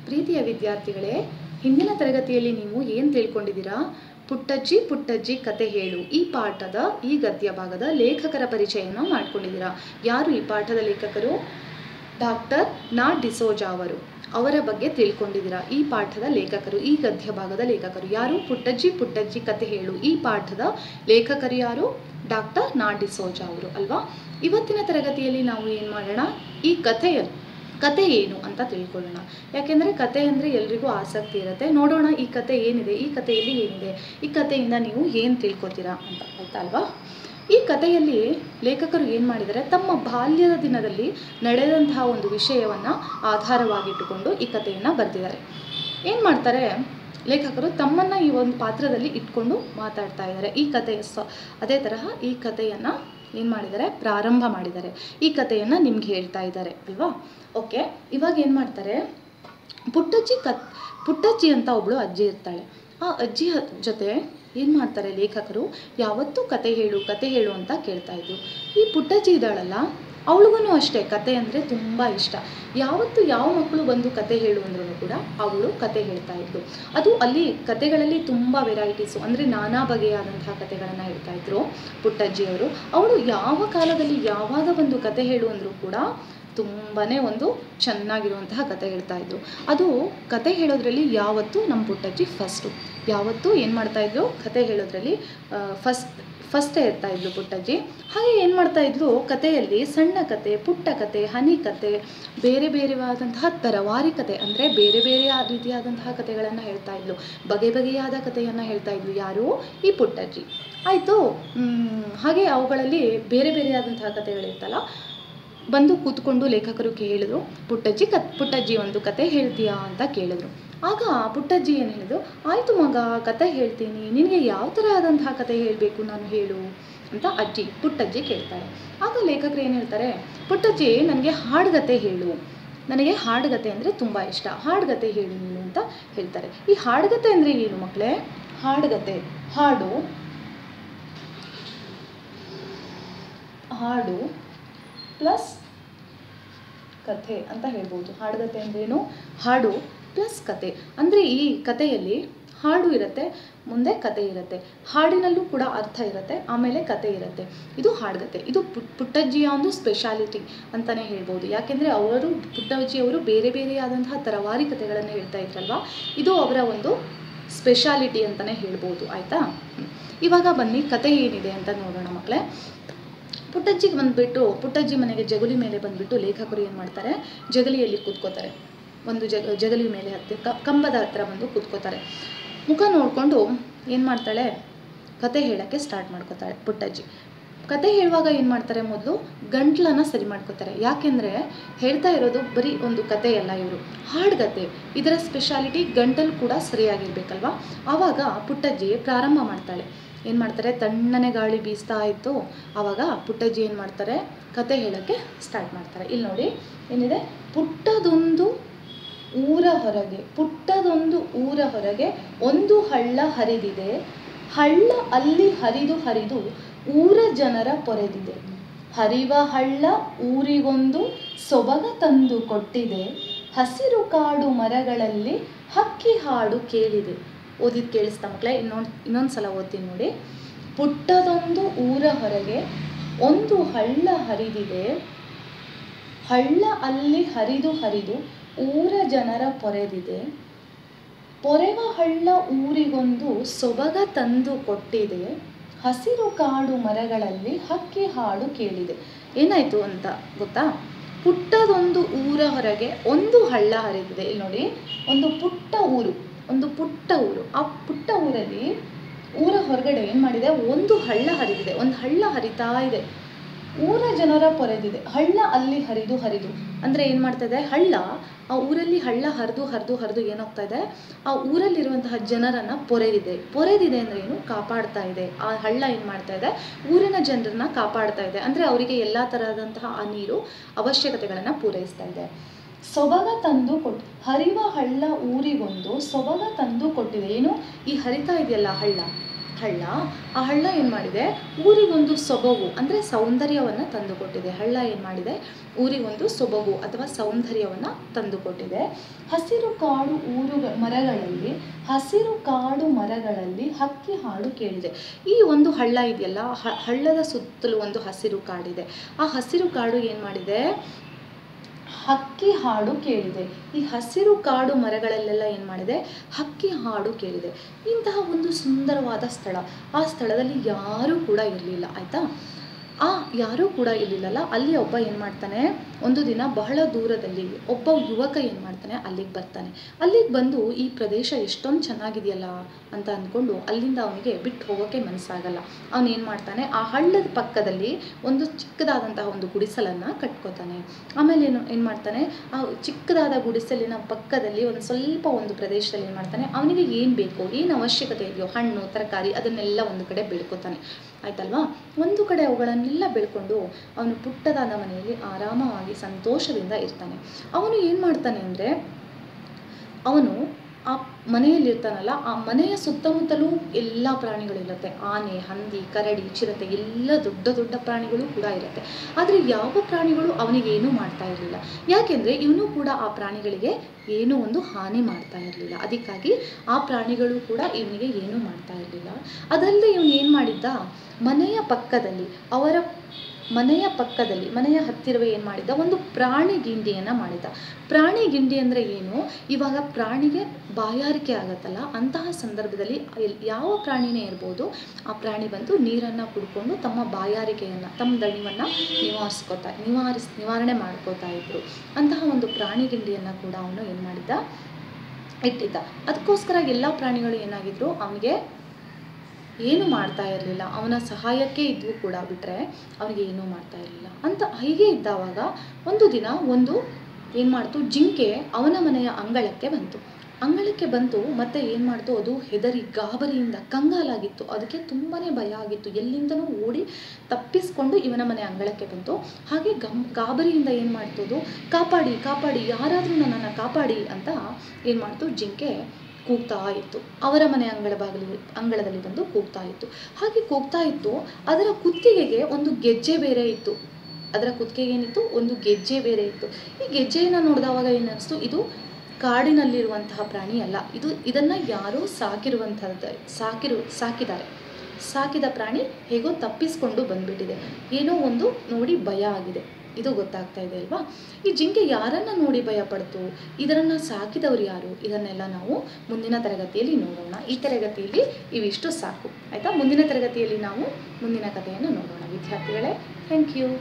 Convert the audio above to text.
ಪ್ರೀತಿಯ ವಿದ್ಯಾರ್ಥಿಗಳೇ ಹಿಂದಿನ ತರಗತಿಯಲ್ಲಿ ನೀವು ಏನು ತಿಳ್ಕೊಂಡಿದ್ದೀರಾ ಪುಟ್ಟಜ್ಜಿ ಪುಟ್ಟಜ್ಜಿ ಕತೆ ಹೇಳು ಈ ಪಾಠದ ಈ ಗದ್ಯ ಭಾಗದ ಲೇಖಕರ ಪರಿಚಯನ ಮಾಡ್ಕೊಂಡಿದ್ದೀರಾ ಯಾರು ಈ ಪಾಠದ ಲೇಖಕರು ಡಾಕ್ಟರ್ ನಾ ಡಿಸೋಜಾ ಅವರು ಅವರ ಬಗ್ಗೆ ತಿಳ್ಕೊಂಡಿದ್ದೀರಾ ಈ ಪಾಠದ ಲೇಖಕರು ಈ ಗದ್ಯ ಭಾಗದ ಲೇಖಕರು ಯಾರು ಪುಟ್ಟಜ್ಜಿ ಪುಟ್ಟಜ್ಜಿ ಕತೆ ಹೇಳು ಈ ಪಾಠದ ಲೇಖಕರು ಯಾರು ಡಾಕ್ಟರ್ ನಾ ಡಿಸೋಜಾ ಅವರು ಅಲ್ವಾ ಇವತ್ತಿನ ತರಗತಿಯಲ್ಲಿ ನಾವು ಏನು ಮಾಡೋಣ ಈ ಕಥೆಯ ಕತೆ ಏನು ಅಂತ ತಿಳ್ಕೊಳ್ಳೋಣ ಯಾಕೆಂದರೆ ಕತೆ ಅಂದರೆ ಎಲ್ರಿಗೂ ಆಸಕ್ತಿ ಇರುತ್ತೆ ನೋಡೋಣ ಈ ಕತೆ ಏನಿದೆ ಈ ಕಥೆಯಲ್ಲಿ ಏನಿದೆ ಈ ಕಥೆಯಿಂದ ನೀವು ಏನು ತಿಳ್ಕೊತೀರಾ ಅಂತ ಆಯ್ತಾ ಅಲ್ವಾ ಈ ಕಥೆಯಲ್ಲಿ ಲೇಖಕರು ಏನು ಮಾಡಿದ್ದಾರೆ ತಮ್ಮ ಬಾಲ್ಯದ ದಿನದಲ್ಲಿ ನಡೆದಂತಹ ಒಂದು ವಿಷಯವನ್ನು ಆಧಾರವಾಗಿಟ್ಟುಕೊಂಡು ಈ ಕಥೆಯನ್ನು ಬರೆದಿದ್ದಾರೆ ಏನು ಮಾಡ್ತಾರೆ ಲೇಖಕರು ತಮ್ಮನ್ನು ಈ ಒಂದು ಪಾತ್ರದಲ್ಲಿ ಇಟ್ಕೊಂಡು ಮಾತಾಡ್ತಾ ಇದ್ದಾರೆ ಈ ಕಥೆ ಸ ಅದೇ ತರಹ ಈ ಕಥೆಯನ್ನು ಏನು ಮಾಡಿದ್ದಾರೆ ಪ್ರಾರಂಭ ಮಾಡಿದ್ದಾರೆ ಈ ಕಥೆಯನ್ನು ನಿಮ್ಗೆ ಹೇಳ್ತಾ ಇದ್ದಾರೆ ಅಲ್ವಾ ಓಕೆ ಇವಾಗ ಏನು ಮಾಡ್ತಾರೆ ಪುಟ್ಟಜ್ಜಿ ಕತ್ ಪುಟ್ಟಜ್ಜಿ ಅಂತ ಒಬ್ಳು ಅಜ್ಜಿ ಇರ್ತಾಳೆ ಆ ಅಜ್ಜಿ ಹ- ಜೊತೆ ಏನು ಮಾಡ್ತಾರೆ ಲೇಖಕರು ಯಾವತ್ತೂ ಕತೆ ಹೇಳು ಕತೆ ಹೇಳು ಅಂತ ಕೇಳ್ತಾ ಇದ್ರು ಈ ಪುಟ್ಟಜ್ಜಿ ಇದ್ದಾಳಲ್ಲ ಅವಳಿಗೂ ಅಷ್ಟೇ ಕತೆ ಅಂದರೆ ತುಂಬ ಇಷ್ಟ ಯಾವತ್ತು ಯಾವ ಮಕ್ಕಳು ಬಂದು ಕತೆ ಹೇಳು ಅಂದ್ರೂ ಕೂಡ ಅವಳು ಕತೆ ಹೇಳ್ತಾ ಇದ್ಲು ಅದು ಅಲ್ಲಿ ಕತೆಗಳಲ್ಲಿ ತುಂಬ ವೆರೈಟೀಸು ಅಂದರೆ ನಾನಾ ಬಗೆಯಾದಂತಹ ಕತೆಗಳನ್ನು ಹೇಳ್ತಾ ಇದ್ರು ಪುಟ್ಟಜ್ಜಿಯವರು ಅವಳು ಯಾವ ಕಾಲದಲ್ಲಿ ಯಾವಾಗ ಒಂದು ಕತೆ ಹೇಳು ಅಂದರೂ ಕೂಡ ತುಂಬಾ ಒಂದು ಚೆನ್ನಾಗಿರುವಂತಹ ಕತೆ ಹೇಳ್ತಾ ಇದ್ರು ಅದು ಕತೆ ಹೇಳೋದ್ರಲ್ಲಿ ಯಾವತ್ತೂ ನಮ್ಮ ಪುಟ್ಟಜ್ಜಿ ಫಸ್ಟು ಯಾವತ್ತೂ ಏನು ಮಾಡ್ತಾ ಇದ್ರು ಕತೆ ಹೇಳೋದ್ರಲ್ಲಿ ಫಸ್ಟ್ ಫಸ್ಟೇ ಇರ್ತಾ ಇದ್ಲು ಪುಟ್ಟಜ್ಜಿ ಹಾಗೆ ಏನು ಮಾಡ್ತಾ ಇದ್ಲು ಕಥೆಯಲ್ಲಿ ಸಣ್ಣ ಕತೆ ಪುಟ್ಟ ಕತೆ ಹನಿ ಕತೆ ಬೇರೆ ಬೇರೆವಾದಂತಹ ತರವಾರಿ ಕತೆ ಅಂದರೆ ಬೇರೆ ಬೇರೆ ಆ ರೀತಿಯಾದಂತಹ ಕತೆಗಳನ್ನು ಹೇಳ್ತಾ ಇದ್ಲು ಬಗೆ ಬಗೆಯಾದ ಕಥೆಯನ್ನು ಹೇಳ್ತಾ ಇದ್ಲು ಯಾರು ಈ ಪುಟ್ಟಜ್ಜಿ ಆಯಿತು ಹಾಗೆ ಅವುಗಳಲ್ಲಿ ಬೇರೆ ಬೇರೆಯಾದಂತಹ ಕತೆಗಳಿರ್ತಲ್ಲ ಬಂದು ಕೂತ್ಕೊಂಡು ಲೇಖಕರು ಕೇಳಿದ್ರು ಪುಟ್ಟಜ್ಜಿ ಕತ್ ಪುಟ್ಟಜ್ಜಿ ಒಂದು ಕತೆ ಹೇಳ್ತೀಯಾ ಅಂತ ಕೇಳಿದ್ರು ಆಗ ಪುಟ್ಟಜ್ಜಿ ಏನು ಹೇಳಿದ್ರು ಆಯಿತು ಮಗ ಕತೆ ಹೇಳ್ತೀನಿ ನಿನಗೆ ಯಾವ ಥರ ಆದಂತಹ ಕತೆ ಹೇಳಬೇಕು ನಾನು ಹೇಳು ಅಂತ ಅಜ್ಜಿ ಪುಟ್ಟಜ್ಜಿ ಕೇಳ್ತಾರೆ ಆಗ ಲೇಖಕರು ಏನು ಹೇಳ್ತಾರೆ ಪುಟ್ಟಜ್ಜಿ ನನಗೆ ಹಾಡುಗತೆ ಹೇಳು ನನಗೆ ಹಾಡುಗತೆ ಅಂದರೆ ತುಂಬ ಇಷ್ಟ ಹಾಡುಗತೆ ಹೇಳು ನೀನು ಅಂತ ಹೇಳ್ತಾರೆ ಈ ಹಾಡುಗತೆ ಅಂದರೆ ಏನು ಮಕ್ಕಳೇ ಹಾಡುಗತೆ ಹಾಡು ಹಾಡು ಪ್ಲಸ್ ಕಥೆ ಅಂತ ಹೇಳ್ಬೋದು ಹಾಡುಗತೆ ಅಂದ್ರೇನು ಹಾಡು ಪ್ಲಸ್ ಕತೆ ಅಂದರೆ ಈ ಕಥೆಯಲ್ಲಿ ಹಾಡು ಇರುತ್ತೆ ಮುಂದೆ ಕತೆ ಇರುತ್ತೆ ಹಾಡಿನಲ್ಲೂ ಕೂಡ ಅರ್ಥ ಇರುತ್ತೆ ಆಮೇಲೆ ಕತೆ ಇರುತ್ತೆ ಇದು ಹಾಡುಗತೆ ಇದು ಪುಟ್ ಪುಟ್ಟಜ್ಜಿಯ ಒಂದು ಸ್ಪೆಷಾಲಿಟಿ ಅಂತಲೇ ಹೇಳ್ಬೋದು ಯಾಕೆಂದರೆ ಅವರು ಪುಟ್ಟಜ್ಜಿಯವರು ಬೇರೆ ಬೇರೆಯಾದಂತಹ ತರವಾರಿ ಕಥೆಗಳನ್ನು ಹೇಳ್ತಾ ಇದ್ರಲ್ವ ಇದು ಅವರ ಒಂದು ಸ್ಪೆಷಾಲಿಟಿ ಅಂತಲೇ ಹೇಳ್ಬೋದು ಆಯಿತಾ ಇವಾಗ ಬನ್ನಿ ಕತೆ ಏನಿದೆ ಅಂತ ನೋಡೋಣ ಮಕ್ಕಳೇ ಪುಟ್ಟಜ್ಜಿಗೆ ಬಂದುಬಿಟ್ಟು ಪುಟ್ಟಜ್ಜಿ ಮನೆಗೆ ಜಗುಲಿ ಮೇಲೆ ಬಂದುಬಿಟ್ಟು ಲೇಖಕರು ಏನು ಮಾಡ್ತಾರೆ ಜಗಲಿಯಲ್ಲಿ ಕೂತ್ಕೋತಾರೆ ಒಂದು ಜಗ ಜಗಲಿ ಮೇಲೆ ಹತ್ತಿ ಕ ಕಂಬದ ಹತ್ರ ಬಂದು ಕೂತ್ಕೋತಾರೆ ಮುಖ ನೋಡಿಕೊಂಡು ಏನು ಮಾಡ್ತಾಳೆ ಕತೆ ಹೇಳೋಕ್ಕೆ ಸ್ಟಾರ್ಟ್ ಮಾಡ್ಕೋತಾಳೆ ಪುಟ್ಟಜ್ಜಿ ಕತೆ ಹೇಳುವಾಗ ಏನು ಮಾಡ್ತಾರೆ ಮೊದಲು ಗಂಟ್ಲನ್ನು ಸರಿ ಮಾಡ್ಕೋತಾರೆ ಯಾಕೆಂದರೆ ಹೇಳ್ತಾ ಇರೋದು ಬರೀ ಒಂದು ಕಥೆಯಲ್ಲ ಇವರು ಹಾಡುಗತೆ ಇದರ ಸ್ಪೆಷಾಲಿಟಿ ಗಂಟಲು ಕೂಡ ಸರಿಯಾಗಿರ್ಬೇಕಲ್ವಾ ಆವಾಗ ಪುಟ್ಟಜ್ಜಿ ಪ್ರಾರಂಭ ಮಾಡ್ತಾಳೆ ಏನು ಮಾಡ್ತಾರೆ ತಣ್ಣನೆ ಗಾಳಿ ಬೀಸ್ತಾ ಇತ್ತು ಆವಾಗ ಪುಟ್ಟಜ್ಜಿ ಏನು ಮಾಡ್ತಾರೆ ಕತೆ ಹೇಳೋಕ್ಕೆ ಸ್ಟಾರ್ಟ್ ಮಾಡ್ತಾರೆ ಇಲ್ಲಿ ನೋಡಿ ಏನಿದೆ ಪುಟ್ಟದೊಂದು ಊರ ಹೊರಗೆ ಪುಟ್ಟದೊಂದು ಊರ ಹೊರಗೆ ಒಂದು ಹಳ್ಳ ಹರಿದಿದೆ ಹಳ್ಳ ಅಲ್ಲಿ ಹರಿದು ಹರಿದು ಊರ ಜನರ ಪೊರೆದಿದೆ ಹರಿವ ಹಳ್ಳ ಊರಿಗೊಂದು ಸೊಬಗ ತಂದು ಕೊಟ್ಟಿದೆ ಹಸಿರು ಕಾಡು ಮರಗಳಲ್ಲಿ ಹಕ್ಕಿ ಹಾಡು ಕೇಳಿದೆ ಓದಿದ್ದು ಕೇಳಿಸ್ತಾ ಮಕ್ಕಳೇ ಇನ್ನೊಂದು ಇನ್ನೊಂದು ಸಲ ಓದ್ತೀನಿ ನೋಡಿ ಪುಟ್ಟದೊಂದು ಊರ ಹೊರಗೆ ಒಂದು ಹಳ್ಳ ಹರಿದಿದೆ ಹಳ್ಳ ಅಲ್ಲಿ ಹರಿದು ಹರಿದು ಊರ ಜನರ ಪೊರೆದಿದೆ ಪೊರೆವ ಹಳ್ಳ ಊರಿಗೊಂದು ಸೊಬಗ ತಂದು ಕೊಟ್ಟಿದೆ ಹಸಿರು ಕಾಡು ಮರಗಳಲ್ಲಿ ಹಕ್ಕಿ ಹಾಡು ಕೇಳಿದೆ ಏನಾಯಿತು ಅಂತ ಗೊತ್ತಾ ಪುಟ್ಟದೊಂದು ಊರ ಹೊರಗೆ ಒಂದು ಹಳ್ಳ ಹರಿದಿದೆ ಇಲ್ಲಿ ನೋಡಿ ಒಂದು ಪುಟ್ಟ ಊರು ಒಂದು ಪುಟ್ಟ ಊರು ಆ ಪುಟ್ಟ ಊರಲ್ಲಿ ಊರ ಹೊರಗಡೆ ಏನು ಮಾಡಿದೆ ಒಂದು ಹಳ್ಳ ಹರಿದಿದೆ ಒಂದು ಹಳ್ಳ ಹರಿತಾ ಇದೆ ಊರ ಜನರ ಪೊರೆದಿದೆ ಹಳ್ಳ ಅಲ್ಲಿ ಹರಿದು ಹರಿದು ಅಂದರೆ ಏನು ಮಾಡ್ತಾ ಇದೆ ಹಳ್ಳ ಆ ಊರಲ್ಲಿ ಹಳ್ಳ ಹರಿದು ಹರಿದು ಹರಿದು ಏನಾಗ್ತಾ ಇದೆ ಆ ಊರಲ್ಲಿರುವಂತಹ ಜನರನ್ನು ಪೊರೆದಿದೆ ಪೊರೆದಿದೆ ಅಂದರೆ ಏನು ಕಾಪಾಡ್ತಾ ಇದೆ ಆ ಹಳ್ಳ ಏನು ಮಾಡ್ತಾ ಇದೆ ಊರಿನ ಜನರನ್ನ ಕಾಪಾಡ್ತಾ ಇದೆ ಅಂದರೆ ಅವರಿಗೆ ಎಲ್ಲ ತರಹದಂತಹ ಆ ನೀರು ಅವಶ್ಯಕತೆಗಳನ್ನು ಪೂರೈಸ್ತಾ ಇದೆ ಸೊಬಗ ತಂದು ಕೊಟ್ಟು ಹರಿವ ಹಳ್ಳ ಊರಿಗೊಂದು ಸೊಬಗ ತಂದು ಕೊಟ್ಟಿದೆ ಏನು ಈ ಹರಿತಾ ಇದೆಯಲ್ಲ ಹಳ್ಳ ಹಳ್ಳ ಆ ಹಳ್ಳ ಏನು ಮಾಡಿದೆ ಊರಿಗೊಂದು ಸೊಬಗು ಅಂದರೆ ಸೌಂದರ್ಯವನ್ನು ತಂದುಕೊಟ್ಟಿದೆ ಹಳ್ಳ ಏನು ಮಾಡಿದೆ ಊರಿಗೊಂದು ಸೊಬಗು ಅಥವಾ ಸೌಂದರ್ಯವನ್ನು ತಂದುಕೊಟ್ಟಿದೆ ಹಸಿರು ಕಾಡು ಊರು ಮರಗಳಲ್ಲಿ ಹಸಿರು ಕಾಡು ಮರಗಳಲ್ಲಿ ಹಕ್ಕಿ ಹಾಡು ಕೇಳಿದೆ ಈ ಒಂದು ಹಳ್ಳ ಇದೆಯಲ್ಲ ಹ- ಹಳ್ಳದ ಸುತ್ತಲೂ ಒಂದು ಹಸಿರು ಕಾಡಿದೆ ಆ ಹಸಿರು ಕಾಡು ಏನು ಮಾಡಿದೆ ಹಕ್ಕಿ ಹಾಡು ಕೇಳಿದೆ ಈ ಹಸಿರು ಕಾಡು ಮರಗಳಲ್ಲೆಲ್ಲ ಏನು ಮಾಡಿದೆ ಹಕ್ಕಿ ಹಾಡು ಕೇಳಿದೆ ಇಂತಹ ಒಂದು ಸುಂದರವಾದ ಸ್ಥಳ ಆ ಸ್ಥಳದಲ್ಲಿ ಯಾರೂ ಕೂಡ ಇರಲಿಲ್ಲ ಆಯಿತಾ ಆ ಯಾರೂ ಕೂಡ ಇರಲಿಲ್ಲಲ್ಲ ಅಲ್ಲಿ ಒಬ್ಬ ಏನು ಮಾಡ್ತಾನೆ ಒಂದು ದಿನ ಬಹಳ ದೂರದಲ್ಲಿ ಒಬ್ಬ ಯುವಕ ಏನು ಮಾಡ್ತಾನೆ ಅಲ್ಲಿಗೆ ಬರ್ತಾನೆ ಅಲ್ಲಿಗೆ ಬಂದು ಈ ಪ್ರದೇಶ ಎಷ್ಟೊಂದು ಚೆನ್ನಾಗಿದೆಯಲ್ಲ ಅಂತ ಅಂದ್ಕೊಂಡು ಅಲ್ಲಿಂದ ಅವನಿಗೆ ಬಿಟ್ಟು ಹೋಗೋಕ್ಕೆ ಮನಸ್ಸಾಗಲ್ಲ ಅವನು ಏನು ಮಾಡ್ತಾನೆ ಆ ಹಳ್ಳದ ಪಕ್ಕದಲ್ಲಿ ಒಂದು ಚಿಕ್ಕದಾದಂತಹ ಒಂದು ಗುಡಿಸಲನ್ನು ಕಟ್ಕೋತಾನೆ ಆಮೇಲೆ ಏನು ಏನು ಮಾಡ್ತಾನೆ ಆ ಚಿಕ್ಕದಾದ ಗುಡಿಸಲಿನ ಪಕ್ಕದಲ್ಲಿ ಒಂದು ಸ್ವಲ್ಪ ಒಂದು ಪ್ರದೇಶದಲ್ಲಿ ಏನು ಮಾಡ್ತಾನೆ ಅವನಿಗೆ ಏನು ಬೇಕೋ ಏನು ಅವಶ್ಯಕತೆ ಇದೆಯೋ ಹಣ್ಣು ತರಕಾರಿ ಅದನ್ನೆಲ್ಲ ಒಂದು ಕಡೆ ಬೆಳ್ಕೊತಾನೆ ಆಯ್ತಲ್ವಾ ಒಂದು ಕಡೆ ಅವುಗಳನ್ನೆಲ್ಲ ಬೆಳ್ಕೊಂಡು ಅವನು ಪುಟ್ಟದಾದ ಮನೆಯಲ್ಲಿ ಆರಾಮವಾಗಿ ಸಂತೋಷದಿಂದ ಇರ್ತಾನೆ ಅವನು ಏನು ಮಾಡ್ತಾನೆ ಅಂದರೆ ಅವನು ಆ ಮನೆಯಲ್ಲಿರ್ತಾನಲ್ಲ ಆ ಮನೆಯ ಸುತ್ತಮುತ್ತಲೂ ಎಲ್ಲ ಪ್ರಾಣಿಗಳಿರುತ್ತೆ ಆನೆ ಹಂದಿ ಕರಡಿ ಚಿರತೆ ಎಲ್ಲ ದೊಡ್ಡ ದೊಡ್ಡ ಪ್ರಾಣಿಗಳು ಕೂಡ ಇರುತ್ತೆ ಆದರೆ ಯಾವ ಪ್ರಾಣಿಗಳು ಅವನಿಗೆ ಏನೂ ಮಾಡ್ತಾ ಇರಲಿಲ್ಲ ಯಾಕೆಂದರೆ ಇವನು ಕೂಡ ಆ ಪ್ರಾಣಿಗಳಿಗೆ ಏನೂ ಒಂದು ಹಾನಿ ಮಾಡ್ತಾ ಇರಲಿಲ್ಲ ಅದಕ್ಕಾಗಿ ಆ ಪ್ರಾಣಿಗಳು ಕೂಡ ಇವನಿಗೆ ಏನೂ ಮಾಡ್ತಾ ಇರಲಿಲ್ಲ ಅದಲ್ಲದೆ ಇವನು ಏನು ಮಾಡಿದ್ದ ಮನೆಯ ಪಕ್ಕದಲ್ಲಿ ಅವರ ಮನೆಯ ಪಕ್ಕದಲ್ಲಿ ಮನೆಯ ಹತ್ತಿರವೇ ಏನು ಮಾಡಿದ್ದ ಒಂದು ಪ್ರಾಣಿ ಗಿಂಡಿಯನ್ನು ಮಾಡಿದ್ದ ಪ್ರಾಣಿ ಗಿಂಡಿ ಅಂದರೆ ಏನು ಇವಾಗ ಪ್ರಾಣಿಗೆ ಬಾಯಾರಿಕೆ ಆಗತ್ತಲ್ಲ ಅಂತಹ ಸಂದರ್ಭದಲ್ಲಿ ಎಲ್- ಯಾವ ಪ್ರಾಣಿನೇ ಇರ್ಬೋದು ಆ ಪ್ರಾಣಿ ಬಂದು ನೀರನ್ನು ಕುಡ್ಕೊಂಡು ತಮ್ಮ ಬಾಯಾರಿಕೆಯನ್ನು ತಮ್ಮ ದಣಿವನ್ನು ನಿವಾರಿಸ್ಕೋತಾ ನಿವಾರಿಸ್ ನಿವಾರಣೆ ಮಾಡ್ಕೋತಾ ಇದ್ರು ಅಂತಹ ಒಂದು ಪ್ರಾಣಿ ಗಿಂಡಿಯನ್ನು ಕೂಡ ಅವನು ಏನು ಮಾಡಿದ್ದ ಇಟ್ಟಿದ್ದ ಅದಕ್ಕೋಸ್ಕರ ಎಲ್ಲ ಪ್ರಾಣಿಗಳು ಏನಾಗಿದ್ರು ಅವನಿಗೆ ಏನು ಮಾಡ್ತಾ ಇರಲಿಲ್ಲ ಅವನ ಸಹಾಯಕ್ಕೆ ಇದ್ವು ಕೂಡ ಬಿಟ್ಟರೆ ಅವನಿಗೆ ಏನೂ ಮಾಡ್ತಾ ಇರಲಿಲ್ಲ ಅಂತ ಹೀಗೆ ಇದ್ದಾವಾಗ ಒಂದು ದಿನ ಒಂದು ಏನು ಮಾಡ್ತು ಜಿಂಕೆ ಅವನ ಮನೆಯ ಅಂಗಳಕ್ಕೆ ಬಂತು ಅಂಗಳಕ್ಕೆ ಬಂತು ಮತ್ತೆ ಏನು ಮಾಡ್ತು ಅದು ಹೆದರಿ ಗಾಬರಿಯಿಂದ ಕಂಗಾಲಾಗಿತ್ತು ಅದಕ್ಕೆ ತುಂಬಾ ಭಯ ಆಗಿತ್ತು ಎಲ್ಲಿಂದನೂ ಓಡಿ ತಪ್ಪಿಸ್ಕೊಂಡು ಇವನ ಮನೆ ಅಂಗಳಕ್ಕೆ ಬಂತು ಹಾಗೆ ಗಮ್ ಗಾಬರಿಯಿಂದ ಏನು ಮಾಡ್ತು ಅದು ಕಾಪಾಡಿ ಕಾಪಾಡಿ ಯಾರಾದರೂ ನನ್ನನ್ನು ಕಾಪಾಡಿ ಅಂತ ಏನು ಮಾಡ್ತು ಜಿಂಕೆ ಕೂಗ್ತಾ ಇತ್ತು ಅವರ ಮನೆ ಅಂಗಳ ಬಾಗಿಲು ಅಂಗಳದಲ್ಲಿ ಬಂದು ಕೂಗ್ತಾ ಇತ್ತು ಹಾಗೆ ಕೂಗ್ತಾ ಇತ್ತು ಅದರ ಕುತ್ತಿಗೆಗೆ ಒಂದು ಗೆಜ್ಜೆ ಬೇರೆ ಇತ್ತು ಅದರ ಕುತ್ತಿಗೆಗೆ ಏನಿತ್ತು ಒಂದು ಗೆಜ್ಜೆ ಬೇರೆ ಇತ್ತು ಈ ಗೆಜ್ಜೆಯನ್ನು ನೋಡಿದವಾಗ ಏನನ್ನಿಸ್ತು ಇದು ಕಾಡಿನಲ್ಲಿರುವಂತಹ ಪ್ರಾಣಿ ಅಲ್ಲ ಇದು ಇದನ್ನು ಯಾರೋ ಸಾಕಿರುವಂಥದ್ದು ಸಾಕಿರು ಸಾಕಿದ್ದಾರೆ ಸಾಕಿದ ಪ್ರಾಣಿ ಹೇಗೋ ತಪ್ಪಿಸ್ಕೊಂಡು ಬಂದ್ಬಿಟ್ಟಿದೆ ಏನೋ ಒಂದು ನೋಡಿ ಭಯ ಆಗಿದೆ ಇದು ಗೊತ್ತಾಗ್ತಾ ಇದೆ ಅಲ್ವಾ ಈ ಜಿಂಕೆ ಯಾರನ್ನ ನೋಡಿ ಭಯ ಪಡ್ತು ಇದರನ್ನು ಸಾಕಿದವರು ಯಾರು ಇದನ್ನೆಲ್ಲ ನಾವು ಮುಂದಿನ ತರಗತಿಯಲ್ಲಿ ನೋಡೋಣ ಈ ತರಗತಿಯಲ್ಲಿ ಇವಿಷ್ಟು ಸಾಕು ಆಯಿತಾ ಮುಂದಿನ ತರಗತಿಯಲ್ಲಿ ನಾವು ಮುಂದಿನ ಕಥೆಯನ್ನು ನೋಡೋಣ ವಿದ್ಯಾರ್ಥಿಗಳೇ ಥ್ಯಾಂಕ್ ಯು